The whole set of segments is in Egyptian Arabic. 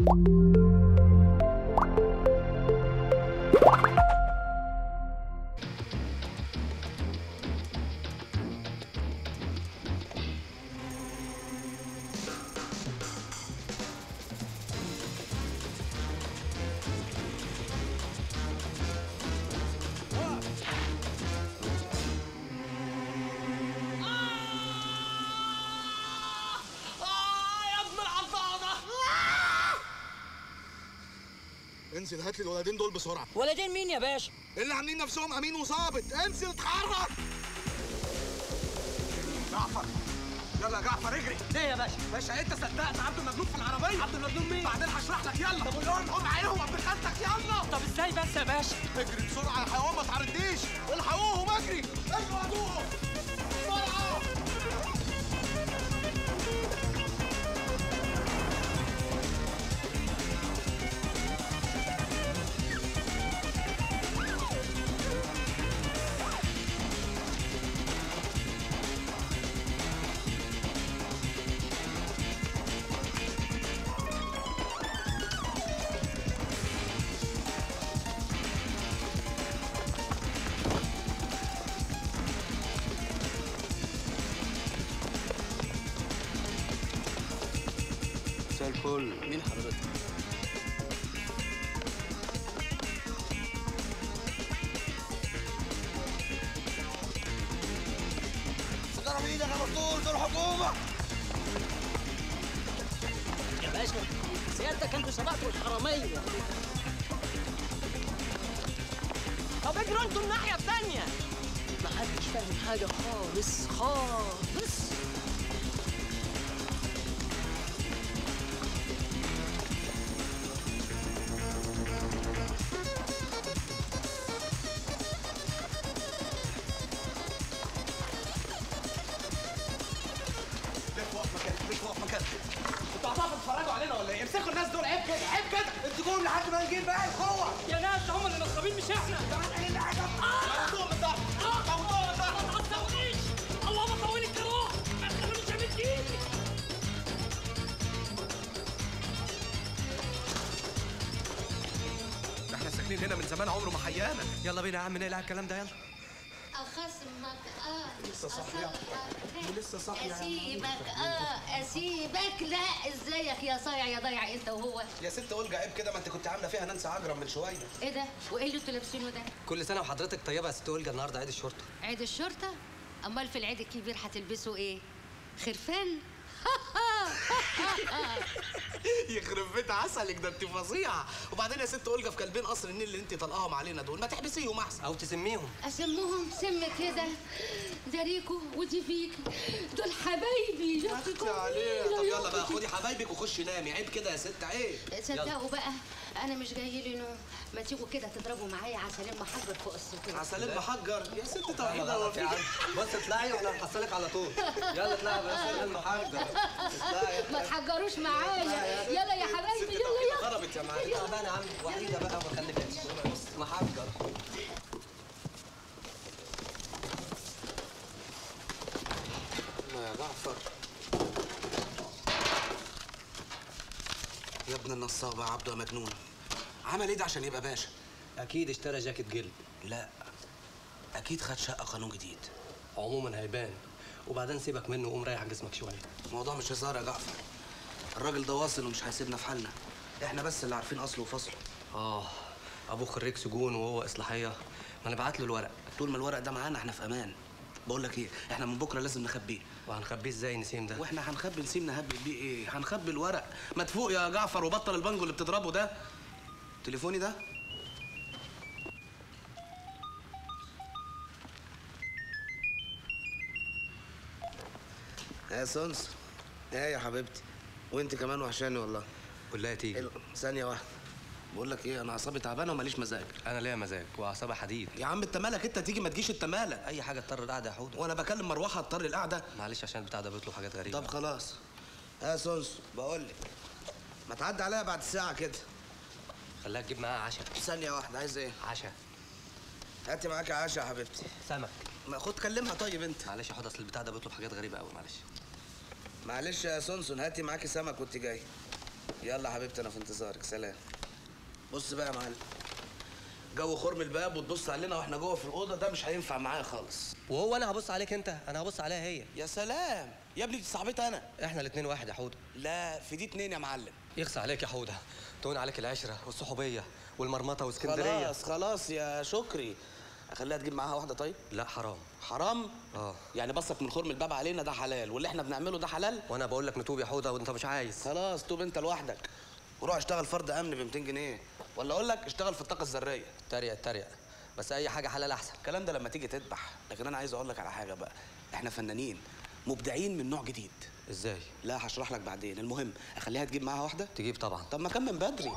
انزل هات لي الولدين دول بسرعه ولدين مين يا باشا اللي عاملين نفسهم امين وظابط انزل اتحرك جعفر يلا يا جعفر اجري ليه يا باشا باشا انت صدقت عبد المجنون في العربيه عبد المجنون مين بعدين هشرح لك يلا طب قول لهم قوم عليهم ابن خالتك يلا طب ازاي بس يا باشا اجري بسرعه يا حيوان ما تعرضنيش الحقوهم اجري اجروا هاتوهم بسرعه مساء الفل مين حضرتك؟ سيجاره بايدك يا دكتور دول حكومه يا باشا سيادتك انتوا سبقتوا الحراميه طب اجروا انتوا الناحيه الثانيه محدش فاهم حاجه خالص خالص لف وقف مكانك لف وقف مكانك انتوا هتقفوا تتفرجوا علينا ولا ايه؟ امسكوا الناس دول عيب كده عيب كده انتوا جم لحد ما نجيب بقى القوه يا ناس هم اللي نصابين مش احنا كمان قايلين لي حاجه موضوع من ضهر موضوع من ضهر ما تعصبنيش اللهم طول الجروح ما تخلونيش امد ايدي ده احنا ساكنين هنا من زمان عمره ما حيانا يلا بينا يا عم نقلع الكلام ده يلا أخصمك آه لسه صاحية. لسه صاحية يا عم. أسيبك آه أسيبك لا إزيك يا صايع يا ضايع أنت وهو يا ست اولجا عيب كده ما انت كنت عامله فيها نانسي عجرم من شويه إيه ده؟ وإيه اللي أنتوا لابسينه ده؟ كل سنه وحضرتك طيبه يا ست اولجا النهارده عيد الشرطه عيد الشرطة؟ أمال في العيد الكبير هتلبسوا إيه؟ خرفان؟ يخرب بيت عسلك ده انت فظيعه وبعدين يا ست اولجا في كلبين قصر النيل اللي انت طلقاهم علينا دول ما تحبسيهم احسن او تسميهم أسمهم سم كده ده ريكو ودي فيك دول حبايبي يا أختي اختي عليه جميلة طب يا يلا بقى أختي. خدي حبايبك وخشي نامي عيب كده يا ست عيب صدقوا بقى انا مش جاي لي نوم ما تيجوا كده تضربوا معايا عسلين محجر فوق السطور عسلين محجر يا ست يلا توحيده غلط يا عم بص اطلعي واحنا هنحصلك على طول يلا اطلعي بس المحجر اطلعي ما تحجروش معايا يلا يا حبايبي يلا يلا ضربت يا معلم تعبان يا عم وحيده بقى وما خلفتش محجر يا جعفر يا ابن النصابة يا عبده يا مجنون عمل ايه ده عشان يبقى باشا؟ اكيد اشترى جاكيت جلد لا اكيد خد شقة قانون جديد عموما هيبان وبعدين سيبك منه وقوم ريح جسمك شويه الموضوع مش هزار يا جعفر الراجل ده واصل ومش هيسيبنا في حالنا احنا بس اللي عارفين اصله وفصله اه ابوه خريج سجون وهو اصلاحيه ما نبعت له الورق طول ما الورق ده معانا احنا في امان بقول لك ايه احنا من بكره لازم نخبيه وهنخبيه ازاي نسيم ده واحنا هنخبي نسيم نهبل بيه ايه هنخبي الورق ما تفوق يا جعفر وبطل البانجو اللي بتضربه ده تليفوني ده يا سونس ايه يا حبيبتي وانت كمان وحشاني والله قول لها تيجي ال- ثانيه واحده بقول لك ايه انا اعصابي تعبانه وماليش مزاج انا ليا مزاج واعصابي حديد يا عم انت مالك انت تيجي ما تجيش انت مالك اي حاجه اضطر القعده يا حوده وانا بكلم مروحه اضطر القعده معلش عشان البتاع ده بيطلب حاجات غريبه طب خلاص يا سونس بقول لك ما تعدي عليا بعد ساعه كده خليها تجيب معاها عشاء ثانيه واحده عايز ايه عشاء هاتي معاك عشاء يا حبيبتي سمك ما خد كلمها طيب انت معلش يا حوده اصل البتاع ده بيطلب حاجات غريبه قوي معلش معلش يا سونسون هاتي معاكي سمك وانت جاي يلا يا حبيبتي انا في انتظارك سلام بص بقى يا معلم جو خرم الباب وتبص علينا واحنا جوه في الاوضه ده مش هينفع معايا خالص وهو انا هبص عليك انت انا هبص عليها هي يا سلام يا ابني دي صاحبتي انا احنا الاتنين واحد يا حوده لا في دي اتنين يا معلم يخص عليك يا حوده تهون عليك العشره والصحوبيه والمرمطه واسكندريه خلاص خلاص يا شكري اخليها تجيب معاها واحده طيب لا حرام حرام اه يعني بصك من خرم الباب علينا ده حلال واللي احنا بنعمله ده حلال وانا بقول لك نتوب يا حوده وانت مش عايز خلاص توب انت لوحدك وروح اشتغل فرد امن ب 200 جنيه ولا اقول لك اشتغل في الطاقه الذريه اتريق اتريق بس اي حاجه حلال احسن الكلام ده لما تيجي تذبح لكن انا عايز اقول لك على حاجه بقى احنا فنانين مبدعين من نوع جديد ازاي لا هشرح لك بعدين المهم اخليها تجيب معاها واحده تجيب طبعا طب ما كان من بدري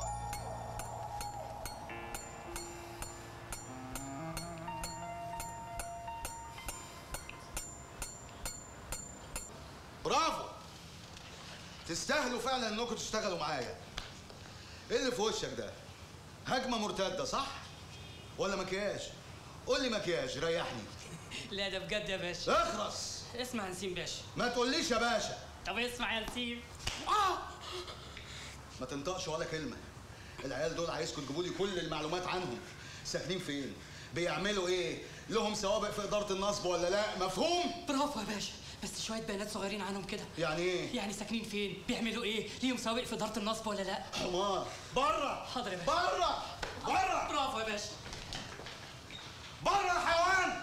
برافو تستاهلوا فعلا انكم تشتغلوا معايا ايه اللي في وشك ده هجمه مرتده صح ولا مكياج قول لي مكياج ريحني لا ده بجد يا باشا اخرس اسمع يا نسيم باشا ما تقوليش يا باشا طب اسمع يا نسيم ما تنطقش ولا كلمه العيال دول عايزكم تجيبوا لي كل المعلومات عنهم ساكنين فين بيعملوا ايه لهم سوابق في اداره النصب ولا لا مفهوم برافو يا باشا بس شويه بيانات صغيرين عنهم كده يعني ايه يعني ساكنين فين بيعملوا ايه ليهم سوابق في اداره النصب ولا لا حمار بره حاضر يا باشا بره بره برافو يا باشا بره يا حيوان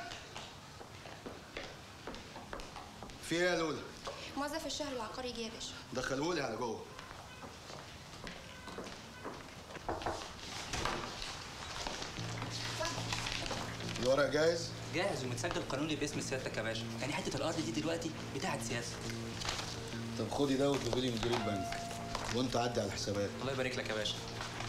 في ايه يا لولا موظف الشهر العقاري جه يا باشا دخلهولي على جوه الورق جاهز جاهز ومتسجل قانوني باسم سيادتك يا باشا يعني حته الارض دي دلوقتي بتاعت سياسه طب خدي ده واطلبي لي مدير البنك وانت عدي على الحسابات الله يبارك لك يا باشا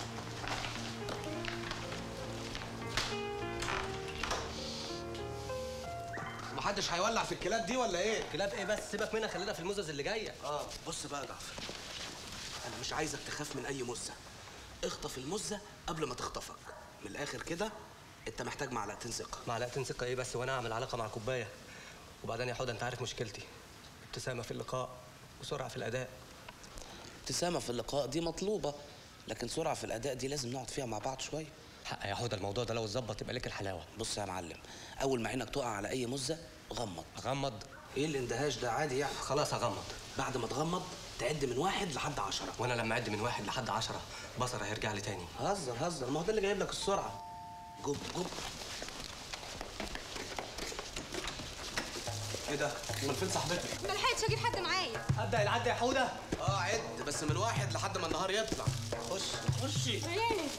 محدش هيولع في الكلاب دي ولا ايه كلاب ايه بس سيبك منها خلينا في المزز اللي جايه اه بص بقى يا جعفر انا مش عايزك تخاف من اي مزه اخطف المزه قبل ما تخطفك من الاخر كده انت محتاج معلقتين ثقه معلقتين ثقه ايه بس وانا اعمل علاقه مع كوبايه وبعدين يا حوده انت عارف مشكلتي ابتسامه في اللقاء وسرعه في الاداء ابتسامه في اللقاء دي مطلوبه لكن سرعه في الاداء دي لازم نقعد فيها مع بعض شويه حق يا حوده الموضوع ده لو اتظبط يبقى لك الحلاوه بص يا معلم اول ما عينك تقع على اي مزه غمض اغمض ايه الاندهاش ده عادي يعني خلاص اغمض بعد ما تغمض تعد من واحد لحد عشرة وانا لما اعد من واحد لحد عشرة بصر هيرجع لي تاني هزر هزر ما هو ده اللي جايب لك السرعه جب جب ايه ده؟ امال فين صاحبتك؟ ما لحقتش اجيب حد معايا ابدا العد يا حوده اه عد بس من واحد لحد ما النهار يطلع خش خشي ايه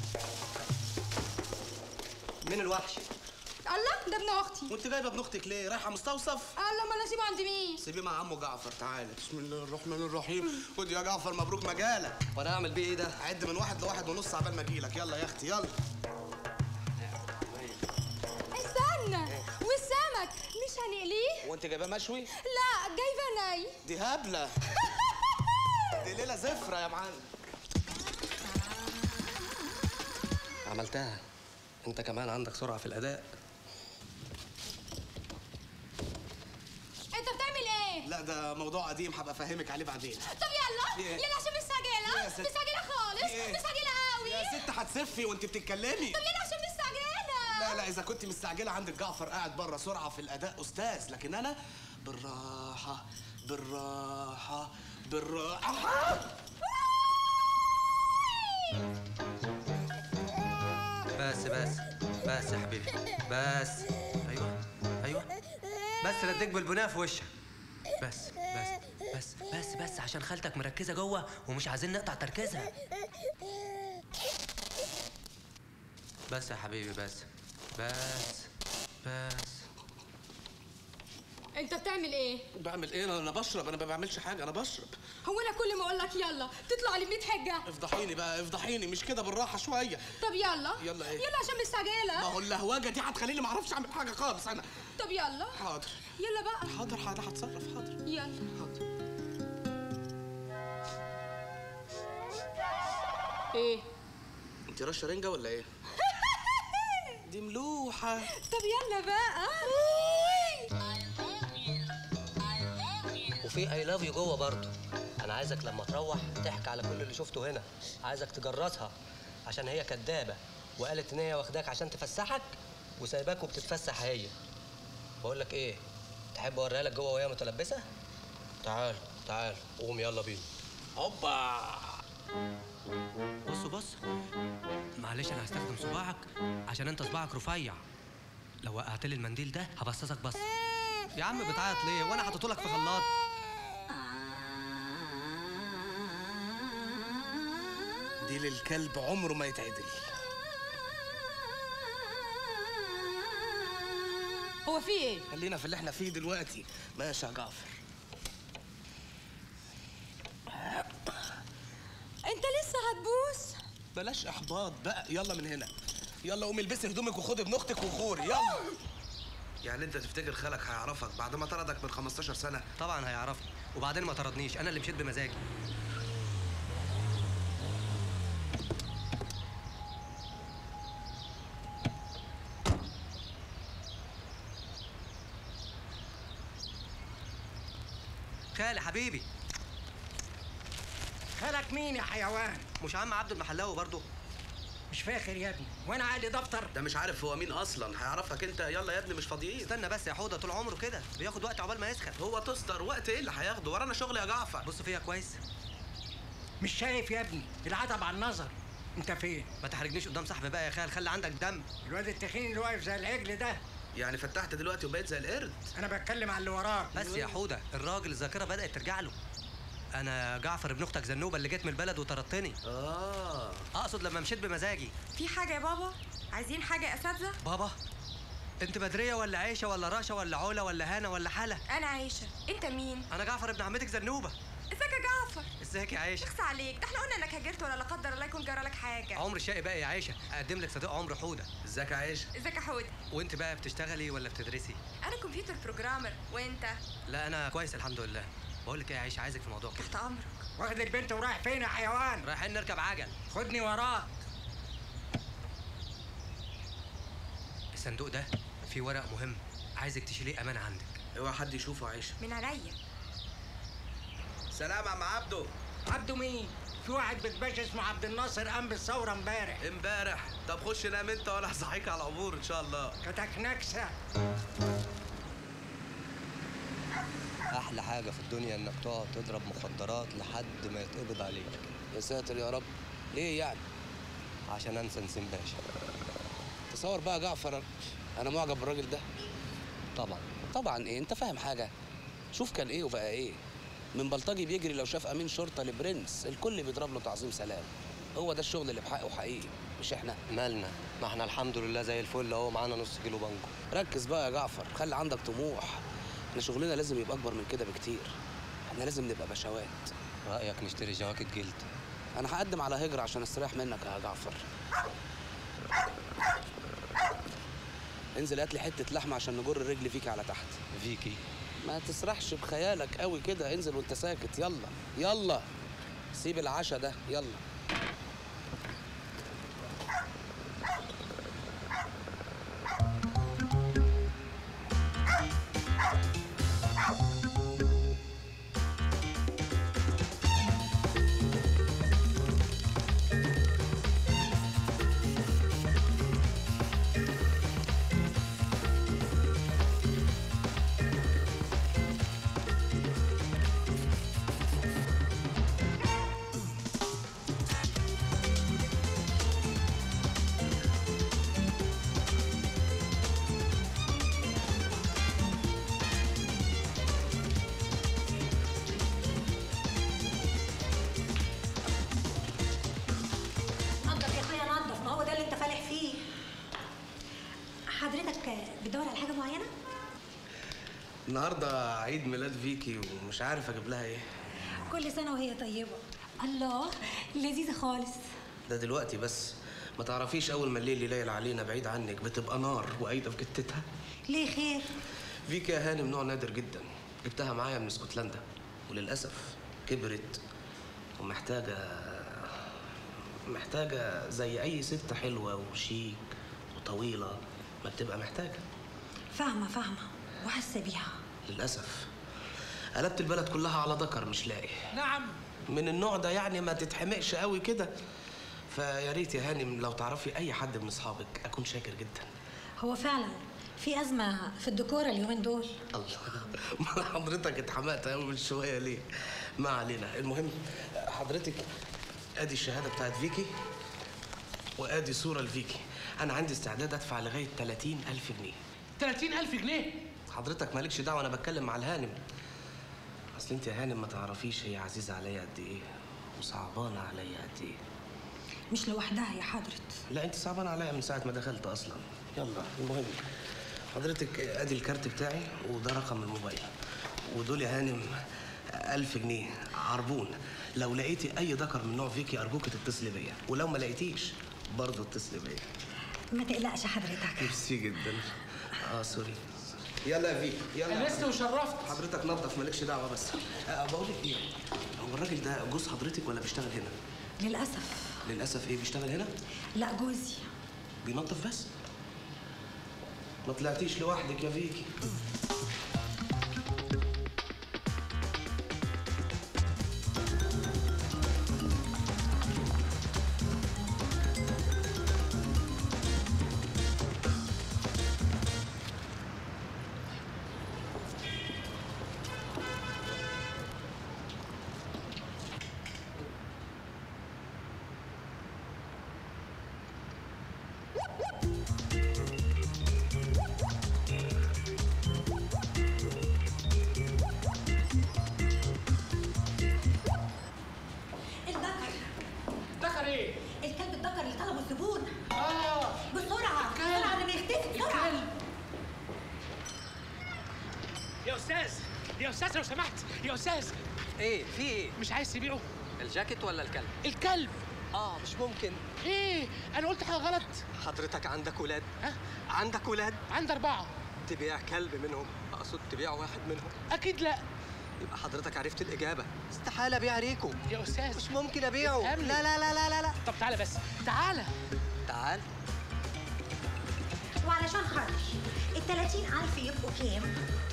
مين الوحش الله ده ابن اختي وانت جايبه ابن اختك ليه؟ رايحه مستوصف؟ الله ما انا اسيبه عند مين سيبيه مع عمه جعفر تعالى بسم الله الرحمن الرحيم خد يا جعفر مبروك مجالك وانا اعمل بيه ايه ده عد من واحد لواحد ونص عبال ما اجيلك يلا يا اختي يلا استنى والسمك مش هنقليه وانت جايباه مشوي؟ لا جايبه ني دي هبله دي ليله زفره يا معلم عملتها انت كمان عندك سرعه في الاداء انت بتعمل ايه لا ده موضوع قديم هبقى افهمك عليه بعدين طب يلا إيه؟ يلا عشان مستعجله يا ست. مستعجله خالص إيه؟ مستعجله قوي يا ست هتسفي وانت بتتكلمي طب يلا عشان مستعجله لا لا اذا كنت مستعجله عندك جعفر قاعد بره سرعه في الاداء استاذ لكن انا بالراحه بالراحه بالراحه بس بس بس يا حبيبي بس ايوه ايوه بس رديك بالبناء في وشك بس بس بس بس بس عشان خالتك مركزه جوه ومش عايزين نقطع تركيزها بس يا حبيبي بس بس بس انت بتعمل ايه بعمل ايه انا أنا بشرب انا ما بعملش حاجه انا بشرب هو انا كل ما اقول لك يلا تطلع لي 100 حجه افضحيني بقى افضحيني مش كده بالراحه شويه طب يلا يلا إيه؟ يلا عشان ما مستعجله هو اللهوجه دي هتخليني ما اعرفش اعمل حاجه خالص انا طب يلا حاضر يلا بقى حاضر حاضر هتصرف حاضر يلا حاضر ايه انت رشه رنجه ولا ايه دي ملوحه طب يلا بقى وفي اي لاف يو جوه برضه انا عايزك لما تروح تحكي على كل اللي شفته هنا عايزك تجرسها عشان هي كدابه وقالت ان هي واخداك عشان تفسحك وسايباك وبتتفسح هي بقول لك ايه تحب اوريها لك جوه وهي متلبسه تعال تعال قوم يلا بينا هوبا بص بص معلش انا هستخدم صباعك عشان انت صباعك رفيع لو وقعت لي المنديل ده هبصصك بص يا عم بتعيط ليه وانا حاطط لك في خلاط دي للكلب عمره ما يتعدل هو في ايه خلينا في اللي احنا فيه دلوقتي ماشي يا جعفر انت لسه هتبوس بلاش احباط بقى يلا من هنا يلا قومي البسي هدومك وخدي ابن اختك وغوري يلا يعني انت تفتكر خالك هيعرفك بعد ما طردك من 15 سنه طبعا هيعرفني وبعدين ما طردنيش انا اللي مشيت بمزاجي خالي حبيبي خالك مين يا حيوان؟ مش عم عبد المحلاوي برضه مش فاخر يا ابني وانا عقلي دفتر ده مش عارف هو مين اصلا هيعرفك انت يلا يا ابني مش فاضيين استنى بس يا حوضه طول عمره كده بياخد وقت عقبال ما يسخن هو تصدر وقت ايه اللي هياخده ورانا شغل يا جعفر بص فيها كويس مش شايف يا ابني العتب على النظر انت فين؟ ما تحرجنيش قدام صاحبي بقى يا خال خلي عندك دم الواد التخين اللي واقف زي العجل ده يعني فتحت دلوقتي وبقيت زي القرد انا بتكلم على اللي وراك بس يا حوده الراجل الذاكره بدات ترجع له انا جعفر ابن اختك زنوبه اللي جيت من البلد وطردتني اه اقصد لما مشيت بمزاجي في حاجه يا بابا عايزين حاجه يا اساتذه بابا انت بدريه ولا عيشه ولا رشا ولا علا ولا هانا ولا حلا انا عايشه انت مين انا جعفر ابن عمتك زنوبه ازيك يا جعفر ازيك يا عيشه شخص عليك ده احنا قلنا انك هاجرت ولا لا قدر الله يكون جرى لك حاجه عمر شقي بقى يا عيشه اقدم لك صديق عمر حوده ازيك يا عيشه ازيك يا حود وانت بقى بتشتغلي ولا بتدرسي انا كمبيوتر بروجرامر وانت لا انا كويس الحمد لله بقول لك ايه يا عيشه عايزك في موضوع كده تحت امرك واخد البنت ورايح فين يا حيوان؟ رايحين نركب عجل خدني وراك الصندوق ده فيه ورق مهم عايزك تشيليه امانه عندك اوعى حد يشوفه يا عيشه من عينيا سلام يا عم عبده عبده مين؟ في واحد بتباش اسمه عبد الناصر قام بالثوره امبارح امبارح طب خش نام انت وانا هصحيك على العبور ان شاء الله كتك نكسه احلى حاجه في الدنيا انك تقعد تضرب مخدرات لحد ما يتقبض عليك يا ساتر يا رب ليه يعني عشان انسى نسيم باشا تصور بقى يا جعفر انا معجب بالراجل ده طبعا طبعا ايه انت فاهم حاجه شوف كان ايه وبقى ايه من بلطجي بيجري لو شاف امين شرطه لبرنس الكل بيضرب له تعظيم سلام هو ده الشغل اللي بحقه حقيقي مش احنا مالنا ما احنا الحمد لله زي الفل اهو معانا نص كيلو بانجو ركز بقى يا جعفر خلي عندك طموح احنا شغلنا لازم يبقى اكبر من كده بكتير احنا لازم نبقى بشوات رايك نشتري جواكت جلد انا هقدم على هجرة عشان استريح منك يا جعفر انزل هات لي حته لحمه عشان نجر الرجل فيك على تحت فيكي ما تسرحش بخيالك قوي كده انزل وانت ساكت يلا يلا سيب العشا ده يلا نضف يا اخويا نضف ما هو ده اللي انت فالح فيه حضرتك بتدور على حاجه معينه النهارده عيد ميلاد فيكي ومش عارف اجيب لها ايه كل سنه وهي طيبه الله لذيذه خالص ده دلوقتي بس ما تعرفيش اول ما الليل يليل علينا بعيد عنك بتبقى نار وقايده في جتتها ليه خير فيكي يا هانم نوع نادر جدا جبتها معايا من اسكتلندا وللاسف كبرت ومحتاجه محتاجه زي اي ست حلوه وشيك وطويله ما بتبقى محتاجه فاهمه فاهمه وحاسه بيها للاسف قلبت البلد كلها على ذكر مش لاقي نعم من النوع ده يعني ما تتحمقش قوي كده فيا ريت يا هانم لو تعرفي اي حد من اصحابك اكون شاكر جدا هو فعلا في أزمة في الديكور اليومين دول الله ما حضرتك اتحمقت قوي من شويه ليه ما علينا المهم حضرتك ادي الشهاده بتاعت فيكي وادي صوره لفيكي انا عندي استعداد ادفع لغايه 30000 جنيه 30000 جنيه حضرتك مالكش دعوه انا بتكلم مع الهانم اصل انت يا هانم ما تعرفيش هي عزيزه عليا قد ايه وصعبانه عليا قد ايه مش لوحدها يا حضرة لا انت صعبانه عليا من ساعه ما دخلت اصلا يلا المهم حضرتك ادي الكارت بتاعي وده رقم الموبايل ودول يا هانم ألف جنيه عربون لو لقيتي أي ذكر من نوع فيكي أرجوك تتصلي بيا ولو ما لقيتيش برضه اتصلي بيا ما تقلقش حضرتك ميرسي جدا اه سوري يلا يا فيك يلا أنست وشرفت. حضرتك نظف مالكش دعوه بس آه بقول لك ايه هو الراجل ده جوز حضرتك ولا بيشتغل هنا للأسف للاسف ايه بيشتغل هنا لا جوزي بينظف بس ما طلعتيش لوحدك يا فيكي الذكر دخل ايه؟ الكلب الذكر اللي طلبه الزبون اه بسرعة بسرعة ده بيختفي بسرعة الكلب يا استاذ يا استاذ لو سمحت يا استاذ ايه في ايه مش عايز تبيعه الجاكيت ولا الكلب الكلب اه مش ممكن ايه انا قلت حاجه غلط حضرتك عندك ولاد ها عندك ولاد عندي اربعه تبيع كلب منهم اقصد تبيع واحد منهم اكيد لا يبقى حضرتك عرفت الاجابه استحاله ابيع ريكو يا استاذ مش ممكن ابيعه افهمني. لا لا لا لا لا لا طب تعالى بس تعالى تعال وعلشان خاطر ال 30000 يبقوا كام؟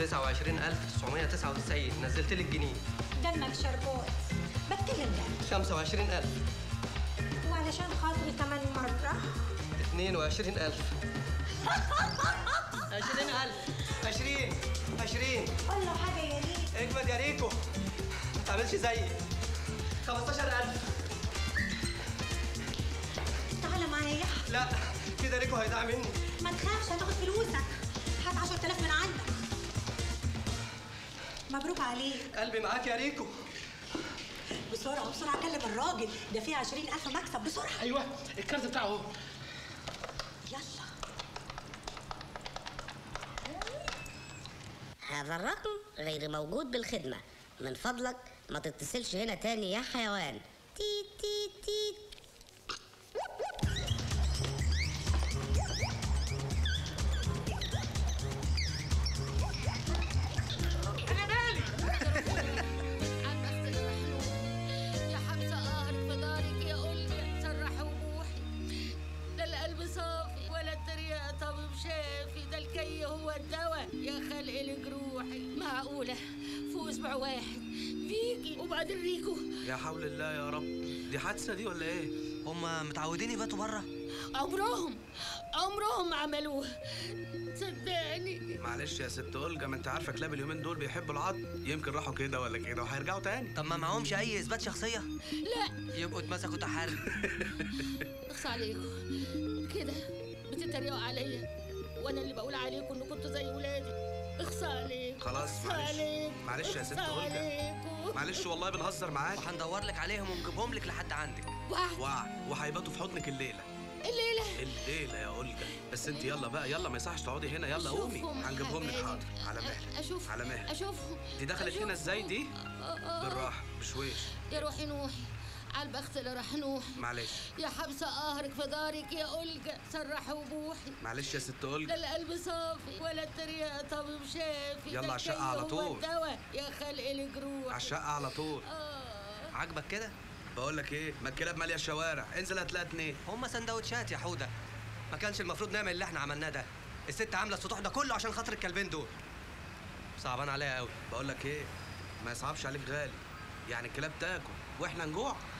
29999 نزلت لك جنيه دمك شربات بتكلم ده 25000 وعلشان خاطري كمان مرة 22000 20000 20 20 قول له حاجة يا ريت اجمد يا ريكو ما تعملش زيي 15000 تعالى معايا لا كده ريكو هيضيع مني ما تخافش هتاخد فلوسك هات 10000 من عندك مبروك عليك قلبي معاك يا ريكو بسرعة بسرعة كلم الراجل ده فيه 20000 مكسب بسرعة ايوه الكارت بتاعه اهو يلا هذا الرقم غير موجود بالخدمة من فضلك ما تتصلش هنا تاني يا حيوان تيت تيت تيت انا مالي يا حمزة قهرك في دارك يا أوليا سرح وبوحي ده القلب صافي ولا التريقة طبيب شافي ده الكي هو الدواء يا خلق لجروحي معقولة فوق أسبوع واحد فيكي وبعدين ريكو يا حول الله يا رب دي حادثه دي ولا ايه هم متعودين يباتوا بره عمرهم عمرهم ما عملوها صدقني معلش يا ست اولجا ما انت عارفه كلاب اليومين دول بيحبوا العض يمكن راحوا كده ولا كده وهيرجعوا تاني طب ما معهمش اي اثبات شخصيه لا يبقوا اتمسكوا تحري اخص عليكم كده بتتريقوا عليا وانا اللي بقول عليكم ان كنتوا زي ولادي اخص عليكم خلاص اخص معلش عليكم معلش يا ست اخص اولجا عليكم معلش والله بنهزر معاك وهندور لك عليهم ونجيبهم لك لحد عندك واحد وع وهيباتوا في حضنك الليله الليله الليله يا اولجا بس انت يلا بقى يلا ما يصحش تقعدي هنا يلا قومي أشوفهم هنجيبهم لك حبايبي. حاضر على مهلك اشوف على مهلك اشوفهم دي دخلت هنا ازاي دي آه. بالراحه بشويش يا روحي نوحي على البخت اللي راح نوحي معلش يا حبسة قهرك في دارك يا أولجا سرح وبوحي معلش يا ست ده اولجا القلب صافي ولا التريقة طبيب شافي يلا ده على الشقة الكي على هو طول. الدواء يا خلق الجروح على الشقه على طول عاجبك كده بقول لك ايه ما الكلاب ماليه الشوارع انزل هتلاقي اتنين هم سندوتشات يا حوده ما كانش المفروض نعمل اللي احنا عملناه ده الست عامله السطوح ده كله عشان خاطر الكلبين دول صعبان عليا قوي بقول لك ايه ما يصعبش عليك غالي يعني الكلاب تاكل واحنا نجوع